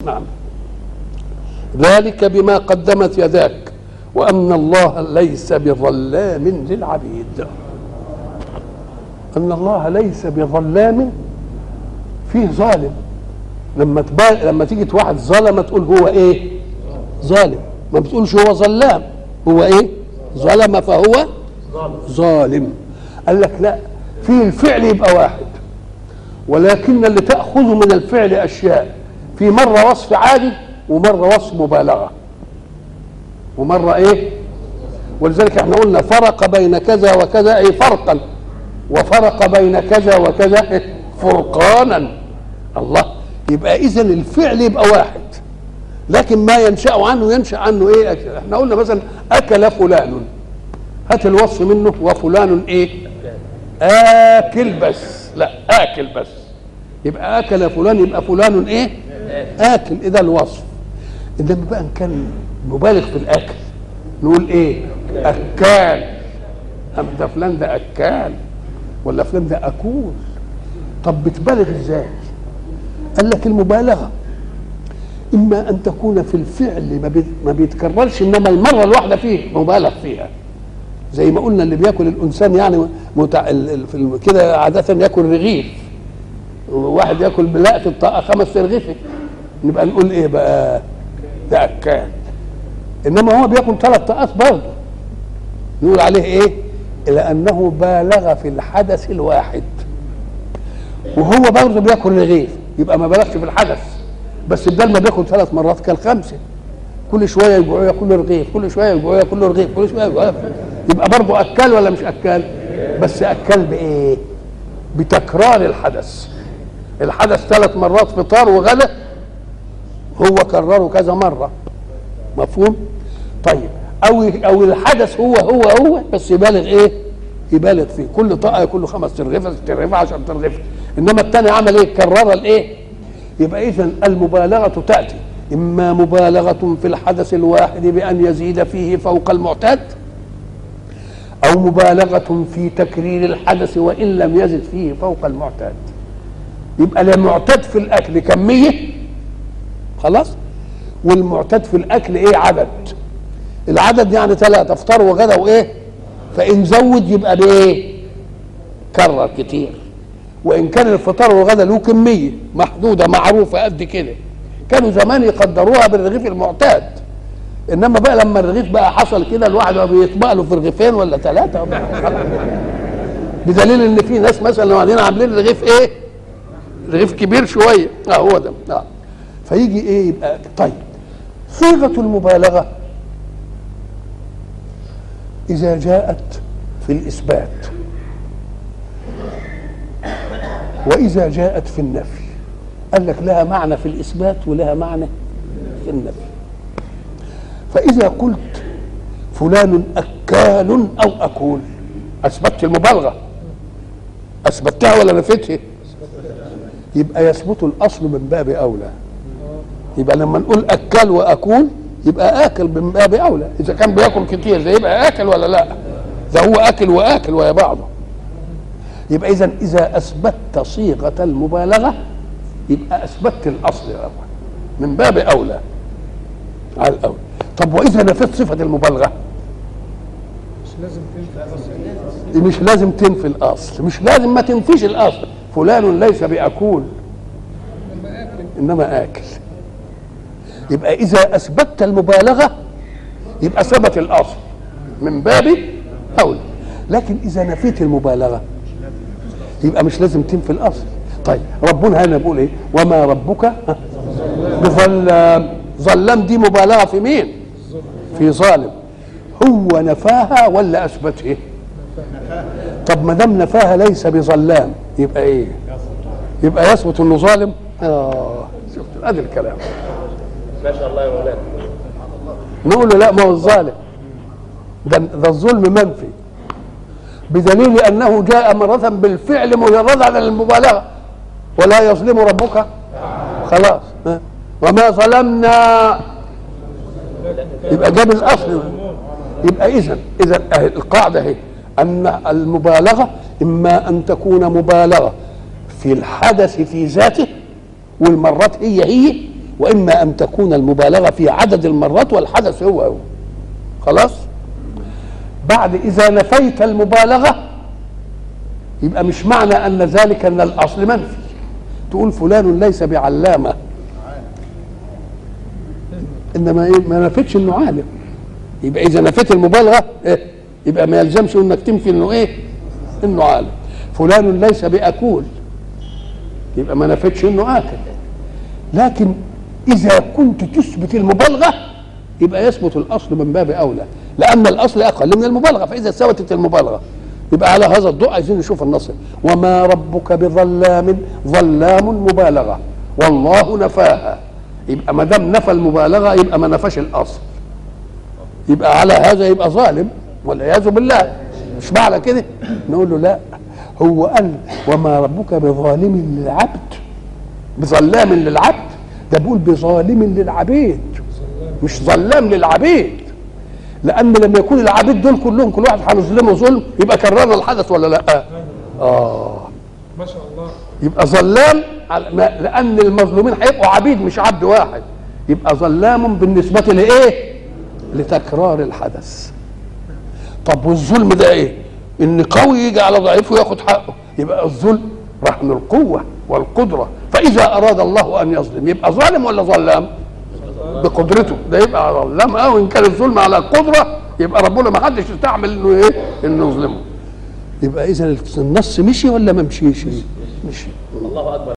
نعم ذلك بما قدمت يداك وأن الله ليس بظلام للعبيد أن الله ليس بظلام فيه ظالم لما تبال لما تيجي واحد ظلم تقول هو ايه ظالم ما بتقولش هو ظلام هو ايه ظلم فهو ظالم قال لك لا في الفعل يبقى واحد ولكن اللي تأخذ من الفعل أشياء في مرة وصف عادي ومرة وصف مبالغة ومرة إيه ولذلك احنا قلنا فرق بين كذا وكذا أي فرقا وفرق بين كذا وكذا فرقانا الله يبقى إذا الفعل يبقى واحد لكن ما ينشأ عنه ينشأ عنه إيه احنا قلنا مثلا أكل فلان هات الوصف منه وفلان إيه آكل بس لا آكل بس يبقى أكل فلان يبقى فلان إيه آكل إذا الوصف إنما بقى إن كان مبالغ في الأكل نقول إيه أكال أم ده فلان ده أكال ولا فلان ده أكول طب بتبالغ إزاي قال لك المبالغة إما أن تكون في الفعل ما, بي ما بيتكررش إنما المرة الواحدة فيه مبالغ فيها زي ما قلنا اللي بياكل الانسان يعني متع... في كده عاده ياكل رغيف واحد ياكل بلقة الطاقه خمس رغيفه نبقى نقول ايه بقى ده اكال انما هو بياكل ثلاث طاقات برضه نقول عليه ايه لانه بالغ في الحدث الواحد وهو برضه بياكل رغيف يبقى ما بالغش في الحدث بس بدل ما بياكل ثلاث مرات كان خمسه كل شويه يجوعوا ياكل رغيف كل شويه يجوعوا ياكل رغيف كل شويه يجوعوا يبقى برضه اكل ولا مش اكل بس اكل بايه بتكرار الحدث الحدث ثلاث مرات فطار وغدا هو كرره كذا مره مفهوم طيب او او الحدث هو هو هو بس يبالغ ايه يبالغ فيه كل طاقه ياكل خمس ترغيفه ست ترغيفه 10 ترغيفه انما الثاني عمل ايه كرر الايه يبقى اذا المبالغه تاتي اما مبالغه في الحدث الواحد بان يزيد فيه فوق المعتاد أو مبالغة في تكرير الحدث وإن لم يزد فيه فوق المعتاد يبقى المعتاد في الأكل كمية خلاص والمعتاد في الأكل إيه عدد العدد يعني ثلاثة افطار وغدا وإيه فإن زود يبقى بإيه كرر كتير وإن كان الفطار والغدا له كمية محدودة معروفة قد كده كانوا زمان يقدروها بالرغيف المعتاد انما بقى لما الرغيف بقى حصل كده الواحد بقى بيطبق له في رغيفين ولا ثلاثه بدليل ان في ناس مثلا قاعدين عاملين رغيف ايه؟ رغيف كبير شويه اه هو ده اه فيجي ايه يبقى طيب صيغه المبالغه اذا جاءت في الاثبات واذا جاءت في النفي قال لك لها معنى في الاثبات ولها معنى في النفي فإذا قلت فلان أكال أو أكول أثبتت المبالغة أثبتها ولا نفيتها؟ يبقى يثبت الأصل من باب أولى يبقى لما نقول أكال وأكول يبقى آكل من باب أولى إذا كان بياكل كتير ده يبقى آكل ولا لا؟ ده هو آكل وآكل ويا بعضه يبقى إذا إذا أثبتت صيغة المبالغة يبقى أثبتت الأصل الأول من باب أولى على الأول طب واذا نفيت صفه المبالغه مش لازم تنفع مش لازم تنفي الاصل مش لازم ما تنفيش الاصل فلان ليس باكول انما اكل يبقى اذا اثبتت المبالغه يبقى ثبت الاصل من باب اولى لكن اذا نفيت المبالغه يبقى مش لازم تنفي الاصل طيب ربنا هنا بيقول ايه وما ربك بظلام ظلام دي مبالغه في مين في ظالم هو نفاها ولا اثبته طب ما دام نفاها ليس بظلام يبقى ايه يبقى يثبت انه ظالم اه شفت ادي الكلام ما شاء الله يا مولانا نقول له لا ما هو الظالم ده ده الظلم منفي بدليل انه جاء مرة بالفعل مجرد عن المبالغة ولا يظلم ربك خلاص ها؟ وما ظلمنا يبقى جاب الاصل يبقى اذا اذا القاعده اهي ان المبالغه اما ان تكون مبالغه في الحدث في ذاته والمرات هي هي واما ان تكون المبالغه في عدد المرات والحدث هو هو خلاص بعد اذا نفيت المبالغه يبقى مش معنى ان ذلك ان الاصل منفي تقول فلان ليس بعلامه انما ايه ما نفتش انه عالم يبقى اذا نفيت المبالغه إيه؟ يبقى ما يلزمش انك تنفي انه ايه انه عالم فلان ليس باكول يبقى ما نفتش انه اكل لكن اذا كنت تثبت المبالغه يبقى يثبت الاصل من باب اولى لان الاصل اقل من المبالغه فاذا ثبتت المبالغه يبقى على هذا الضوء عايزين نشوف النص وما ربك بظلام ظلام مبالغه والله نفاها يبقى ما دام نفى المبالغه يبقى ما نفاش الاصل يبقى على هذا يبقى ظالم والعياذ بالله مش معنى كده نقول له لا هو قال وما ربك بظالم للعبد بظلام للعبد ده بيقول بظالم للعبيد مش ظلام للعبيد لان لما يكون العبيد دول كلهم كل واحد هنظلمه ظلم يبقى كررنا الحدث ولا لا اه ما شاء الله يبقى ظلام على- ما- لان المظلومين هيبقوا عبيد مش عبد واحد يبقى ظلام بالنسبه لايه لتكرار الحدث طب والظلم ده ايه ان قوي يجي على ضعيف وياخد حقه يبقى الظلم رهن القوه والقدره فاذا اراد الله ان يظلم يبقى ظالم ولا ظلام بقدرته ده يبقى ظلام او ان كان الظلم على قدره يبقى ربنا ما حدش يستعمل انه ايه انه يظلمه يبقى اذا النص مشي ولا ما مشيش مشي الله اكبر